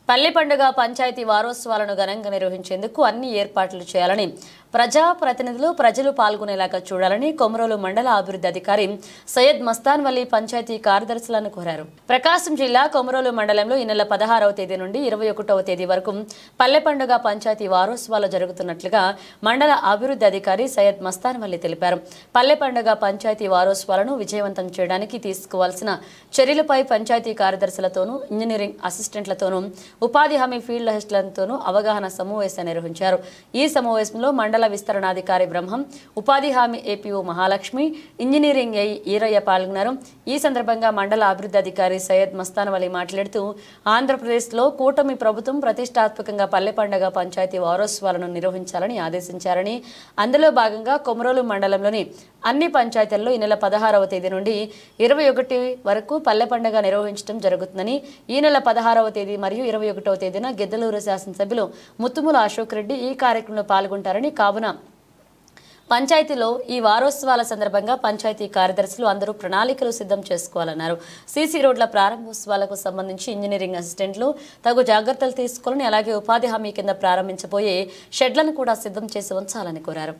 పల్లె పండుగ పంచాయతీ వారోత్సవాలను ఘనంగా నిర్వహించేందుకు అన్ని ఏర్పాట్లు చేయాలని ప్రజా ప్రతినిధులు ప్రజలు పాల్గొనేలాగా చూడాలని కొమరోలు మండల అభివృద్ధి అధికారి సయ్యద్ మస్తాన్ వలీ పంచాయతీ కార్యదర్శులను కోరారు ప్రకాశం జిల్లా కొమరోలు మండలంలో ఈ నెల పదహారవ తేదీ నుండి ఇరవై ఒకటవ తేదీ వరకు పల్లె పండుగ పంచాయతీ వారోత్సవాలు జరుగుతున్నట్లుగా మండల అభివృద్ధి అధికారి సయ్యద్ మస్తాన్ వల్లి తెలిపారు పల్లె పండుగ పంచాయతీ వారోత్సవాలను విజయవంతం చేయడానికి తీసుకోవాల్సిన చర్యలపై పంచాయతీ కార్యదర్శులతోనూ ఇంజనీరింగ్ అసిస్టెంట్లతోనూ ఉపాధి హామీ ఫీల్డ్ అసిస్టెంట్లతోనూ అవగాహన సమావేశం నిర్వహించారు ఈ సమావేశంలో మండల విస్తరణాధికారి బ్రహ్మం ఉపాధి హామీ APO Mahalakshmi engineering A Eeraiah పాల్గొన్నారు ఈ సందర్భంగా మండల అభివృద్ధి అధికారి సయ్యద్ మస్తాన్ వలి మాట్లాడుతూ ఆంధ్రప్రదేశ్లో కూటమి ప్రభుత్వం ప్రతిష్టాత్మకంగా పల్లె పండుగ పంచాయతీ వారోత్సవాలను నిర్వహించాలని ఆదేశించారని అందులో భాగంగా కొమరోలు మండలంలోని అన్ని పంచాయతీల్లో ఈ నెల పదహారవ తేదీ నుండి ఇరవై ఒకటి వరకు పల్లె పండుగ నిర్వహించడం జరుగుతుందని ఈ నెల పదహారవ తేదీ మరియు ఇరవై ఒకటవ తేదీన గిద్దలూరు శాసనసభ్యులు ముత్తుముల అశోక్ రెడ్డి ఈ కార్యక్రమంలో పాల్గొంటారని కావున పంచాయతీలో ఈ వారోత్సవాల సందర్భంగా పంచాయతీ కార్యదర్శులు అందరూ ప్రణాళికలు సిద్ధం చేసుకోవాలన్నారు సీసీ రోడ్ల ప్రారంభోత్సవాలకు సంబంధించి ఇంజనీరింగ్ అసిస్టెంట్లు తగు జాగ్రత్తలు తీసుకోవాలని అలాగే ఉపాధి హామీ కింద ప్రారంభించబోయే షెడ్లను కూడా సిద్ధం చేసి ఉంచాలని కోరారు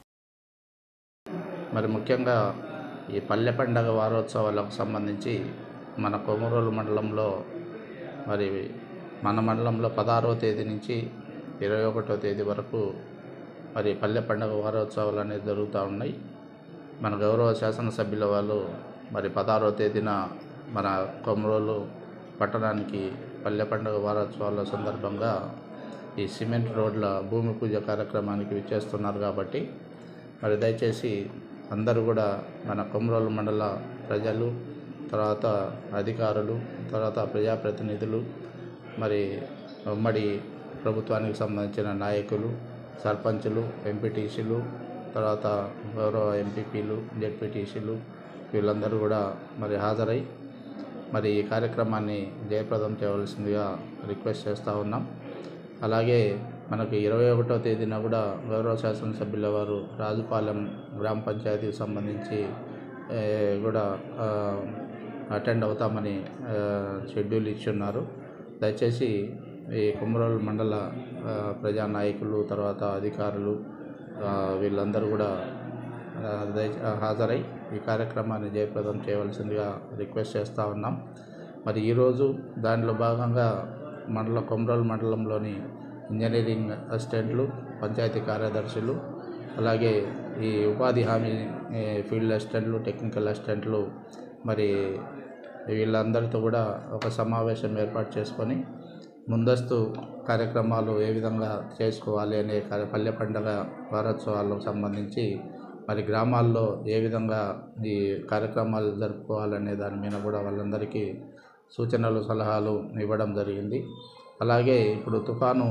మరి ముఖ్యంగా ఈ పల్లె పండగ వారోత్సవాలకు సంబంధించి మన కొమరోలు మండలంలో మరి మన మండలంలో పదహారవ తేదీ నుంచి ఇరవై ఒకటో తేదీ వరకు మరి పల్లె పండగ వారోత్సవాలు అనేది జరుగుతూ ఉన్నాయి మన గౌరవ శాసనసభ్యుల వాళ్ళు మరి పదహారవ తేదీన మన కొమరోలు పట్టణానికి పల్లె పండుగ వారోత్సవాల సందర్భంగా ఈ సిమెంట్ రోడ్ల భూమి పూజ కార్యక్రమానికి విచ్చేస్తున్నారు కాబట్టి మరి దయచేసి అందరూ కూడా మన కొమరోలు మండల ప్రజలు తర్వాత అధికారులు తర్వాత ప్రజాప్రతినిధులు మరి ఉమ్మడి ప్రభుత్వానికి సంబంధించిన నాయకులు సర్పంచులు ఎంపీటీసీలు తర్వాత గౌరవ ఎంపీపీలు జెడ్పీటీసీలు వీళ్ళందరూ కూడా మరి హాజరై మరి ఈ కార్యక్రమాన్ని జయప్రదం చేయవలసిందిగా రిక్వెస్ట్ చేస్తూ ఉన్నాం అలాగే మనకి ఇరవై ఒకటో తేదీన కూడా గౌరవ శాసనసభ్యుల వారు రాజుపాలెం గ్రామ పంచాయతీకి సంబంధించి ఏ, కూడా ఆ, అటెండ్ అవుతామని ఆ, షెడ్యూల్ ఇచ్చున్నారు దయచేసి ఈ కుమరోలు మండల ఆ, ప్రజానాయకులు తర్వాత అధికారులు ఆ, వీళ్ళందరూ కూడా ఆ, దయ- ఆ, హాజరై ఈ కార్యక్రమాన్ని జయప్రదం చేయవలసిందిగా రిక్వెస్ట్ చేస్తూ ఉన్నాం మరి ఈరోజు దానిలో భాగంగా మండల కొమరోలు మండలంలోని ఇంజనీరింగ్ అసిస్టెంట్లు పంచాయతీ కార్యదర్శులు అలాగే ఈ ఉపాధి హామీ ఏ, ఫీల్డ్ అసిస్టెంట్లు టెక్నికల్ అసిస్టెంట్లు మరి వీళ్ళందరితో కూడా ఒక సమావేశం ఏర్పాటు చేసుకొని ముందస్తు కార్యక్రమాలు ఏ విధంగా చేసుకోవాలి అనే కార్య- పల్లె పండుగ వారోత్సవాలకు సంబంధించి మరి గ్రామాల్లో ఏ విధంగా ఈ కార్యక్రమాలు జరుపుకోవాలనే దాని మీద కూడా వాళ్ళందరికీ సూచనలు సలహాలు ఇవ్వడం జరిగింది అలాగే ఇప్పుడు తుఫాను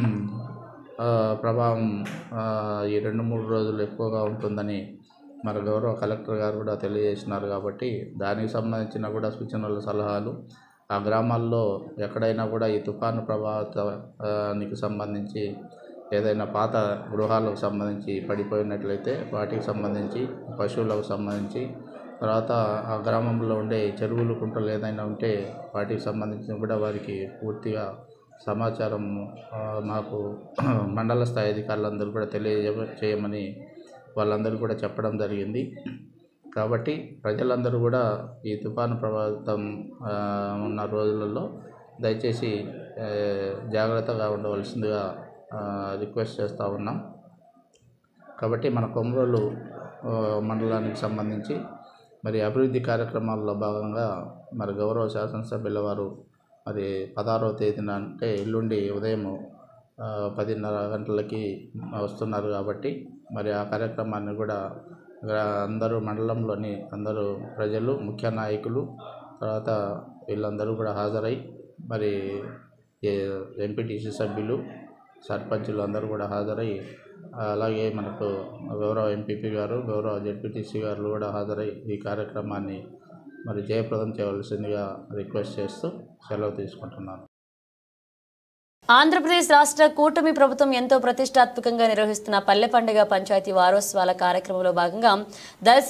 ఆ, ప్రభావం ఆ, ఈ రెండు మూడు రోజులు ఎక్కువగా ఉంటుందని మరి గౌరవ కలెక్టర్ గారు కూడా తెలియజేసినారు కాబట్టి దానికి సంబంధించిన కూడా సూచనలు సలహాలు ఆ గ్రామాల్లో ఎక్కడైనా కూడా ఈ తుఫాను ప్రభావానికి సంబంధించి ఏదైనా పాత గృహాలకు సంబంధించి పడిపోయినట్లయితే వాటికి సంబంధించి పశువులకు సంబంధించి తర్వాత ఆ గ్రామంలో ఉండే చెరువులు కుంటలు ఏదైనా ఉంటే వాటికి సంబంధించి కూడా వారికి పూర్తిగా సమాచారం ఆ, మాకు మండల స్థాయి అధికారులందరూ కూడా తెలియజే చేయమని వాళ్ళందరూ కూడా చెప్పడం జరిగింది కాబట్టి ప్రజలందరూ కూడా ఈ తుఫాను ప్రభావితం ఆ, ఉన్న రోజులలో దయచేసి ఆ, జాగ్రత్తగా ఉండవలసిందిగా ఆ, రిక్వెస్ట్ చేస్తూ ఉన్నాం కాబట్టి మన కొమరోలు ఆ, మండలానికి సంబంధించి మరి అభివృద్ధి కార్యక్రమాల్లో భాగంగా మరి గౌరవ శాసనసభ్యుల వారు మరి పదహారవ తేదీన అంటే ఎల్లుండి ఉదయం ఆ, పదిన్నర గంటలకి వస్తున్నారు కాబట్టి మరి ఆ కార్యక్రమాన్ని కూడా గ్రా- అందరూ మండలంలోని అందరూ ప్రజలు ముఖ్య నాయకులు తర్వాత వీళ్ళందరూ కూడా హాజరై మరి ఎంపీటీసీ సభ్యులు సర్పంచులు అందరూ కూడా హాజరై అలాగే మనకు గౌరవ ఎంపీపీ గారు గౌరవ జెడ్పీటీసీ గారు కూడా హాజరై ఈ కార్యక్రమాన్ని మరి జయప్రదం చేయవలసిందిగా రిక్వెస్ట్ చేస్తూ సెలవు తీసుకుంటున్నాను ఆంధ్రప్రదేశ్ రాష్ట్ర కూటమి ప్రభుత్వం ఎంతో ప్రతిష్టాత్మకంగా నిర్వహిస్తున్న పల్లె పండుగ పంచాయతీ వారోత్సవాల కార్యక్రమంలో భాగంగా దర్శి